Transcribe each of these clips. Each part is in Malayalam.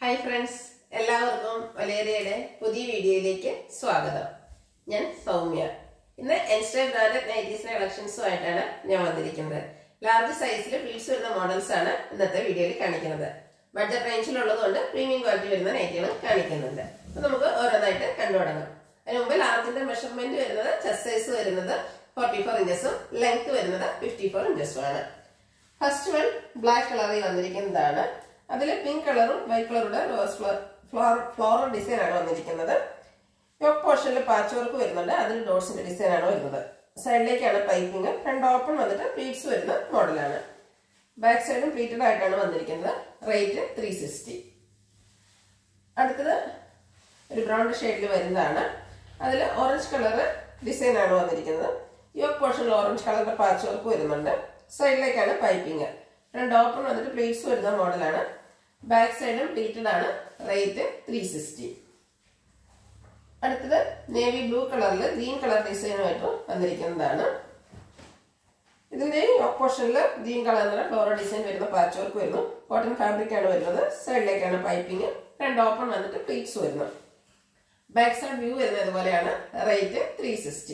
ഹായ് ഫ്രണ്ട്സ് എല്ലാവർക്കും വലേറിയയുടെ പുതിയ വീഡിയോയിലേക്ക് സ്വാഗതം ഞാൻ സൗമ്യ ഇന്ന് എൻസ്റ്റേ ബ്രാൻഡഡ് നൈറ്റീസിന്റെ കളക്ഷൻസുമായിട്ടാണ് ഞാൻ വന്നിരിക്കുന്നത് ലാർജ് സൈസിൽ പ്ലീറ്റ്സ് വരുന്ന മോഡൽസ് ആണ് ഇന്നത്തെ വീഡിയോയിൽ കാണിക്കുന്നത് ബഡ്ജറ്റ് റേഞ്ചിലുള്ളതുകൊണ്ട് പ്രീമിയം ക്വാളിറ്റി വരുന്ന നൈറ്റികളും കാണിക്കുന്നുണ്ട് അപ്പൊ നമുക്ക് ഓരോന്നായിട്ട് കണ്ടു തുടങ്ങാം അതിന് മുമ്പ് ലാർജിന്റെ മെഷർമെന്റ് വരുന്നത് ചെസ്റ്റ് സൈസ് വരുന്നത് ഫോർട്ടി ഫോർ ഇഞ്ചസും ലെങ്ത് വരുന്നത് ഫിഫ്റ്റി ഫോർ ഇഞ്ചസും ആണ് ഫസ്റ്റ് വൺ ബ്ലാക്ക് കളറിൽ വന്നിരിക്കുന്നതാണ് അതിൽ പിങ്ക് കളറും വൈറ്റ് കളറുടെ റോസ് ഫ്ലോർ ഫ്ലോറൽ ഡിസൈൻ ആണ് വന്നിരിക്കുന്നത് യോക്ക് പോർഷനിൽ പാച്ച് വർക്ക് വരുന്നുണ്ട് അതിൽ ഡോട്ട്സിന്റെ ഡിസൈൻ ആണ് വരുന്നത് സൈഡിലേക്കാണ് പൈപ്പിംഗ് ഫ്രണ്ട് ഓപ്പൺ വന്നിട്ട് പ്ലീറ്റ്സ് വരുന്ന മോഡലാണ് ബാക്ക് സൈഡും പ്ലീറ്റഡ് ആയിട്ടാണ് വന്നിരിക്കുന്നത് റേറ്റ് ത്രീ സിക്സ്റ്റി അടുത്തത് ഒരു ബ്രൗൺ ഷെയ്ഡിൽ വരുന്നതാണ് അതിൽ ഓറഞ്ച് കളർ ഡിസൈൻ ആണ് വന്നിരിക്കുന്നത് യോക്ക് പോർഷനിൽ ഓറഞ്ച് കളറിന്റെ പാച്ച് വർക്ക് വരുന്നുണ്ട് സൈഡിലേക്കാണ് പൈപ്പിംഗ് ഫ്രണ്ട് ഓപ്പൺ വന്നിട്ട് പ്ലേറ്റ്സ് വരുന്ന മോഡലാണ് ബാക്ക് സൈഡും പ്ലീറ്റഡ് ആണ് റേറ്റ് ത്രീ സിക്സ്റ്റി അടുത്തത് നേവി ബ്ലൂ കളറിൽ ഗ്രീൻ കളർ ഡിസൈനുമായിട്ട് വന്നിരിക്കുന്നതാണ് ഇതിന്റെ ഓപ്പോഷനിൽ ഗ്രീൻ കളറിലുള്ള ഫ്ലോറൽ ഡിസൈൻ വരുന്ന പാച്ച് വർക്ക് വരുന്നു കോട്ടൺ ഫാബ്രിക് ആണ് വരുന്നത് സൈഡിലേക്കാണ് പൈപ്പിംഗ് ഫ്രണ്ട് ഓപ്പൺ വന്നിട്ട് പ്ലീറ്റ്സ് വരുന്നു ബാക്ക് സൈഡ് വ്യൂ വരുന്നത് ഇതുപോലെയാണ് റേറ്റ് ത്രീ സിക്സ്റ്റി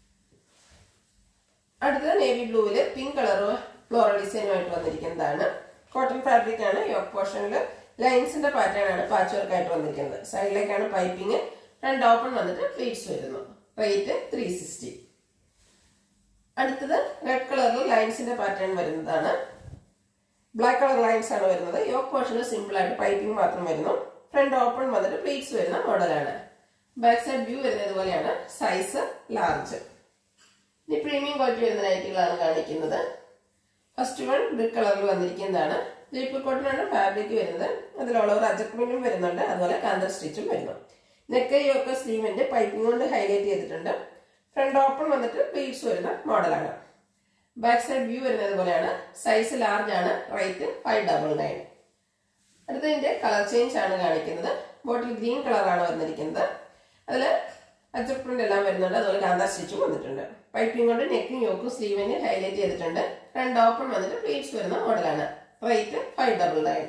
അടുത്തത് നേവി ബ്ലൂവില് പിങ്ക് കളർ ഫ്ലോറൽ ഡിസൈനുമായിട്ട് വന്നിരിക്കുന്നതാണ് കോട്ടൺ ഫാബ്രിക് ആണ് യോക്ക് പോർഷനിൽ ലൈൻസിന്റെ പാറ്റേൺ ആണ് പാച്ച് വർക്ക് ആയിട്ട് വന്നിരിക്കുന്നത് സൈഡിലേക്കാണ് പൈപ്പിംഗ് ഫ്രണ്ട് ഓപ്പൺ വന്നിട്ട് പ്ലീറ്റ്സ് വരുന്നു റേറ്റ് ത്രീ സിക്സ്റ്റി അടുത്തത് റെഡ് കളറിൽ ലൈൻസിന്റെ പാറ്റേൺ വരുന്നതാണ് ബ്ലാക്ക് കളർ ലൈൻസ് ആണ് വരുന്നത് യോക്ക് പോർഷനിൽ സിമ്പിൾ ആയിട്ട് പൈപ്പിംഗ് മാത്രം വരുന്നു ഫ്രണ്ട് ഓപ്പൺ വന്നിട്ട് പ്ലീറ്റ്സ് വരുന്ന മോഡലാണ് ബാക്ക് സൈഡ് വ്യൂ വരുന്നത് ഇതുപോലെയാണ് സൈസ് ലാർജ് ഇനി പ്രീമിയം ക്വാളിറ്റി വരുന്ന നൈറ്റുകളാണ് കാണിക്കുന്നത് ഫസ്റ്റ് വൺ ബ്രിക്ക് കളറിൽ വന്നിരിക്കുന്നതാണ് ജയ്പൂർ കോട്ടൺ ആണ് ഫാബ്രിക് വരുന്നത് അതിലുള്ള ഒരു അജക്മെന്റും വരുന്നുണ്ട് അതുപോലെ കാന്തർ സ്റ്റിച്ചും വരുന്നു നെക്ക് യോക്ക സ്ലീവിന്റെ പൈപ്പിംഗ് കൊണ്ട് ഹൈലൈറ്റ് ചെയ്തിട്ടുണ്ട് ഫ്രണ്ട് ഓപ്പൺ വന്നിട്ട് പ്ലീറ്റ്സ് വരുന്ന മോഡലാണ് ബാക്ക് സൈഡ് വ്യൂ വരുന്നത് പോലെയാണ് സൈസ് ലാർജ് ആണ് റേറ്റ് ഫൈവ് ഡബിൾ നയൻ അടുത്തതിന്റെ കളർ ചേഞ്ച് ആണ് കാണിക്കുന്നത് ബോട്ടിൽ ഗ്രീൻ കളറാണ് വന്നിരിക്കുന്നത് അതിൽ അജക്മെന്റ് എല്ലാം വരുന്നുണ്ട് അതുപോലെ കാന്താ സ്റ്റിച്ചും വന്നിട്ടുണ്ട് പൈപ്പിംഗ് കൊണ്ട് നെക്കും യോക്കും സ്ലീവിന് ഹൈലൈറ്റ് ചെയ്തിട്ടുണ്ട് ഫ്രണ്ട് ഓപ്പൺ വന്നിട്ട് പ്ലീറ്റ്സ് വരുന്ന മോഡലാണ് റേറ്റ് ഫൈവ് ഡബിൾ നയൻ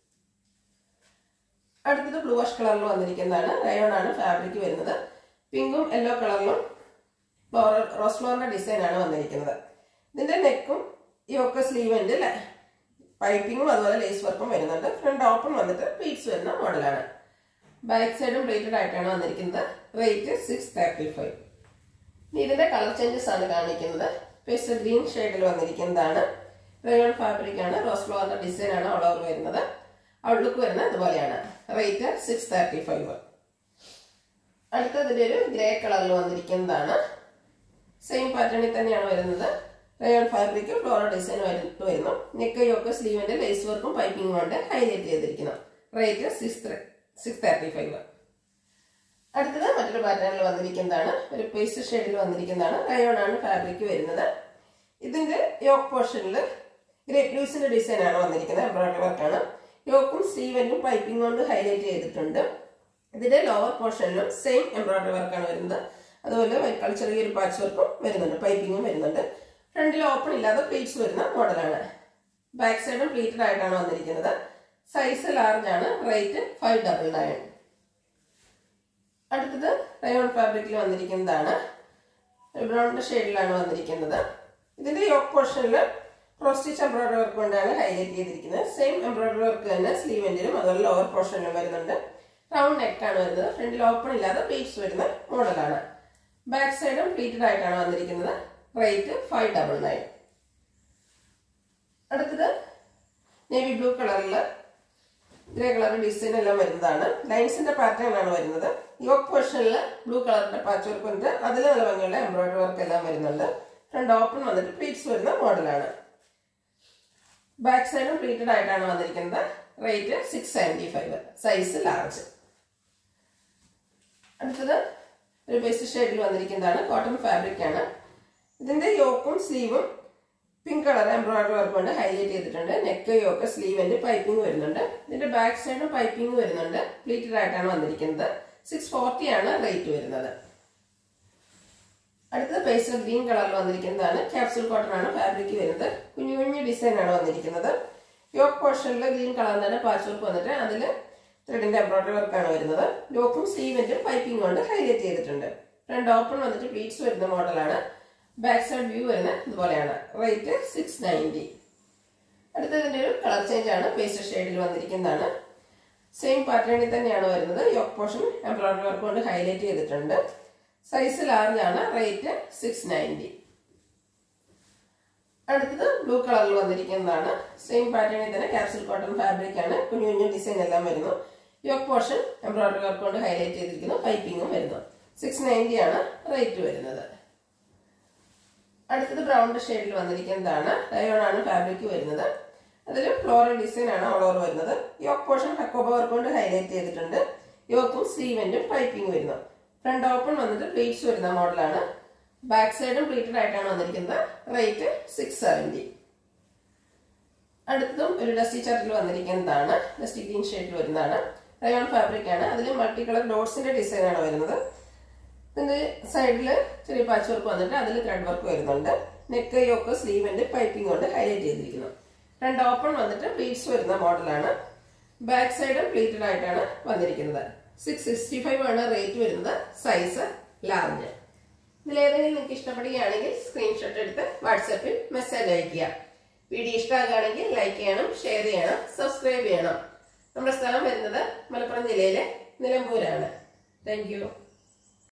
അടുത്തത് ബ്ലൂ വാഷ് കളറിൽ വന്നിരിക്കുന്നതാണ് റയോൺ ആണ് ഫാബ്രിക് വരുന്നത് പിങ്കും യെല്ലോ കളറിലും ഫ്ലോറൽ റോസ് ഫ്ലോറിന്റെ ഡിസൈൻ ആണ് വന്നിരിക്കുന്നത് ഇതിന്റെ നെക്കും യോക്ക സ്ലീവിന്റെ പൈപ്പിങ്ങും അതുപോലെ ലേസ് വർക്കും വരുന്നുണ്ട് ഫ്രണ്ട് ഓപ്പൺ വന്നിട്ട് പ്ലീറ്റ്സ് വരുന്ന മോഡലാണ് ബാക്ക് സൈഡും പ്ലേറ്റഡ് ആയിട്ടാണ് വന്നിരിക്കുന്നത് റേറ്റ് സിക്സ് തേർട്ടി ഫൈവ് ഇതിന്റെ കളർ ചേഞ്ചസ് ആണ് കാണിക്കുന്നത് പേസ്റ്റ് ഗ്രീൻ ഷെയ്ഡിൽ വന്നിരിക്കുന്നതാണ് റയോൺ ഫാബ്രിക് ആണ് റോസ് ഫ്ലോറിന്റെ ഡിസൈൻ ആണ് ഓൾ ഓവർ വരുന്നത് ഔട്ട്ലുക്ക് വരുന്നത് ഇതുപോലെയാണ് റേറ്റ് സിക്സ് തേർട്ടി ഫൈവ് അടുത്തതിന്റെ ഒരു ഗ്രേ കളറിൽ വന്നിരിക്കുന്നതാണ് സെയിം പാറ്റേണിൽ തന്നെയാണ് വരുന്നത് റയോൺ ഫാബ്രിക് ഫ്ലോറൽ ഡിസൈൻ വരുന്നു നെക്ക് യോക്ക് സ്ലീവിന്റെ ലേസ് വർക്കും പൈപ്പിംഗും കൊണ്ട് ഹൈലൈറ്റ് ചെയ്തിരിക്കുന്നു rate six six thirty five അടുത്തത് മറ്റൊരു പാറ്റേണിൽ വന്നിരിക്കുന്നതാണ് ഒരു പേസ്റ്റ് ഷെയ്ഡിൽ വന്നിരിക്കുന്നതാണ് റയോൺ ആണ് ഫാബ്രിക് വരുന്നത് ഇതിന്റെ യോക്ക് പോർഷനിൽ ഗ്രേപ്പ് ലൂസിന്റെ ഡിസൈൻ ആണ് വന്നിരിക്കുന്നത് എംബ്രോയിഡറി വർക്കാണ് യോക്കും സ്ലീവനും പൈപ്പിംഗ് കൊണ്ട് ഹൈലൈറ്റ് ചെയ്തിട്ടുണ്ട് ഇതിന്റെ ലോവർ പോർഷനിലും സെയിം എംബ്രോയിഡറി വർക്കാണ് വരുന്നത് അതുപോലെ വൈറ്റ് കളർ ചെറിയൊരു പാച്ച് വർക്കും വരുന്നുണ്ട് പൈപ്പിങ്ങും വരുന്നുണ്ട് ഫ്രണ്ടിൽ ഓപ്പൺ ഇല്ലാതെ പ്ലീറ്റ്സ് വരുന്ന മോഡലാണ് ബാക്ക് സൈഡും പ്ലീറ്റഡ് ആയിട്ടാണ് വന്നിരിക്കുന്നത് സൈസ് ലാർജ് ആണ് റേറ്റ് ഫൈവ് ഡബിൾ നയൻ അടുത്തത് റയോൺ ഫാബ്രിക്കിൽ വന്നിരിക്കുന്നതാണ് ബ്രൗൺ ഷെയ്ഡിലാണ് വന്നിരിക്കുന്നത് ഇതിന്റെ യോക്ക് പോർഷനിൽ ക്രോസ്റ്റിച്ച് എംബ്രോയിഡറി വർക്ക് കൊണ്ടാണ് ഹൈലൈറ്റ് ചെയ്തിരിക്കുന്നത് സെയിം എംബ്രോയിഡറി വർക്ക് തന്നെ സ്ലീവെന്റിലും അതുപോലെ ലോവർ പോർഷനിലും വരുന്നുണ്ട് റൗണ്ട് നെക്ക് ആണ് വരുന്നത് ഫ്രണ്ടിൽ ഓപ്പൺ ഇല്ലാതെ പ്ലീറ്റ്സ് വരുന്ന മോഡലാണ് ബാക്ക് സൈഡും പ്ലീറ്റഡ് ആയിട്ടാണ് വന്നിരിക്കുന്നത് റേറ്റ് ഫൈവ് ഡബിൾ നയൻ അടുത്തത് നേവി ബ്ലൂ കളറിൽ ഗ്രേ കളർ ഡിസൈൻ എല്ലാം വരുന്നതാണ് ലൈൻസിന്റെ പാറ്റേൺ ആണ് വരുന്നത് യോക്ക് പോർഷനിൽ ബ്ലൂ കളറിന്റെ പാച്ച് വർക്ക് ഉണ്ട് അതിൽ നല്ല ഭംഗിയുള്ള എംബ്രോയിഡറി വർക്ക് എല്ലാം വരുന്നുണ്ട് ഫ്രണ്ട് ഓപ്പൺ വന്നിട്ട് പ്ലീറ്റ്സ് വരുന്ന മോഡലാണ് ബാക്ക് സൈഡും പ്ലീറ്റഡ് ആയിട്ടാണ് വന്നിരിക്കുന്നത് rate six seventy five size large അടുത്തത് ഒരു ബേസ് ഷെയ്ഡിൽ വന്നിരിക്കുന്നതാണ് കോട്ടൺ ഫാബ്രിക് ആണ് ഇതിന്റെ യോക്കും സ്ലീവും പിങ്ക് കളർ എംബ്രോയിഡറി വർക്ക് കൊണ്ട് ഹൈലൈറ്റ് ചെയ്തിട്ടുണ്ട് നെക്ക് യോക്ക് സ്ലീവിന്റെ പൈപ്പിംഗ് വരുന്നുണ്ട് ഇതിന്റെ ബാക്ക് സൈഡും പൈപ്പിംഗ് വരുന്നുണ്ട് പ്ലീറ്റഡ് ആയിട്ടാണ് വന്നിരിക്കുന്നത് സിക്സ് ഫോർട്ടി ആണ് റേറ്റ് വരുന്നത് അടുത്തത് പേസ്റ്റൽ ഗ്രീൻ കളറിൽ വന്നിരിക്കുന്നതാണ് ക്യാപ്സൂൾ കോട്ടൺ ആണ് ഫാബ്രിക് വരുന്നത് കുഞ്ഞു കുഞ്ഞു ഡിസൈൻ ആണ് വന്നിരിക്കുന്നത് യോക്ക് പോർഷനിൽ ഗ്രീൻ കളർ തന്നെ പാച്ച് വർക്ക് വന്നിട്ട് അതിൽ ത്രെഡിന്റെ എംബ്രോയിഡറി വർക്കാണ് വരുന്നത് യോക്കും സ്ലീവിന്റും പൈപ്പിംഗ് കൊണ്ട് ഹൈലൈറ്റ് ചെയ്തിട്ടുണ്ട് ഫ്രണ്ട് ഓപ്പൺ വന്നിട്ട് പ്ലീറ്റ്സ് വരുന്ന മോഡലാണ് ബാക്ക് സൈഡ് വ്യൂ വരുന്നത് ഇതുപോലെയാണ് റേറ്റ് സിക്സ് നയൻറ്റി അടുത്തതിന്റെ ഒരു കളർ ചേഞ്ച് ആണ് പേസ്റ്റ് ഷെയ്ഡിൽ വന്നിരിക്കുന്നതാണ് സെയിം പാറ്റേണിൽ തന്നെയാണ് വരുന്നത് യോക്ക് പോർഷൻ എംബ്രോയിഡറി വർക്ക് കൊണ്ട് ഹൈലൈറ്റ് ചെയ്തിട്ടുണ്ട് സൈസ് ലാർജ് ആണ് റേറ്റ് സിക്സ് നയൻറ്റി അടുത്തത് ബ്ലൂ കളറിൽ വന്നിരിക്കുന്നതാണ് സെയിം പാറ്റേണിൽ തന്നെ ക്യാപ്സിൽ കോട്ടൺ ഫാബ്രിക് ആണ് കുഞ്ഞു കുഞ്ഞു ഡിസൈൻ എല്ലാം വരുന്നു യോക്ക് പോർഷൻ എംബ്രോയിഡറി വർക്ക് കൊണ്ട് ഹൈലൈറ്റ് ചെയ്തിരിക്കുന്നു പൈപ്പിങ്ങും വരുന്നു സിക്സ് നയൻറ്റി ആണ് റേറ്റ് വരുന്നത് അടുത്തത് ബ്രൗൺ ഷെയ്ഡിൽ വന്നിരിക്കുന്നതാണ് റയോൺ ആണ് ഫാബ്രിക് വരുന്നത് അതിൽ ഫ്ലോറൽ ഡിസൈൻ ആണ് ഓൾ ഓവർ വരുന്നത് യോക്ക് പോർഷൻ ഹക്കോബ വർക്ക് കൊണ്ട് ഹൈലൈറ്റ് ചെയ്തിട്ടുണ്ട് യോക്കും സ്ലീവന്റും പൈപ്പിംഗ് വരുന്നു ഫ്രണ്ട് ഓപ്പൺ വന്നിട്ട് പ്ലീറ്റ്സ് വരുന്ന മോഡലാണ് ബാക്ക് സൈഡും പ്ലീറ്റഡ് ആയിട്ടാണ് വന്നിരിക്കുന്നത് റേറ്റ് സിക്സ് സെവൻറ്റി അടുത്തതും ഒരു ഡസ്റ്റി ചാർട്ടിൽ വന്നിരിക്കുന്നതാണ് ഡസ്റ്റി ഗ്രീൻ ഷെയ്ഡിൽ വരുന്നതാണ് റയോൺ ഫാബ്രിക് ആണ് അതിൽ മൾട്ടി കളർ ഡോട്ട്സിന്റെ ഡിസൈൻ ആണ് വരുന്നത് ഇതിന്റെ സൈഡിൽ ചെറിയ പാച്ച് വർക്ക് വന്നിട്ട് അതിൽ ത്രെഡ് വർക്ക് വരുന്നുണ്ട് നെക്ക് യോക്ക് സ്ലീവിന്റെ പൈപ്പിംഗ് കൊണ്ട് ഹൈലൈറ്റ് ചെയ്തിരിക്കുന്നു രണ്ട് ഓപ്പൺ വന്നിട്ട് പ്ലീറ്റ്സ് വരുന്ന മോഡലാണ് ബാക്ക് സൈഡും പ്ലീറ്റഡ് ആയിട്ടാണ് വന്നിരിക്കുന്നത് സിക്സ് സിക്സ്റ്റി ഫൈവ് ആണ് റേറ്റ് വരുന്നത് സൈസ് ലാർജ് ഇതിലേതെങ്കിലും നിങ്ങൾക്ക് ഇഷ്ടപ്പെടുകയാണെങ്കിൽ സ്ക്രീൻഷോട്ട് എടുത്ത് വാട്സാപ്പിൽ മെസ്സേജ് അയയ്ക്കുക വീഡിയോ ഇഷ്ടമാകുകയാണെങ്കിൽ ലൈക്ക് ചെയ്യണം ഷെയർ ചെയ്യണം സബ്സ്ക്രൈബ് ചെയ്യണം നമ്മുടെ സ്ഥലം വരുന്നത് മലപ്പുറം ജില്ലയിലെ നിലമ്പൂരാണ് താങ്ക്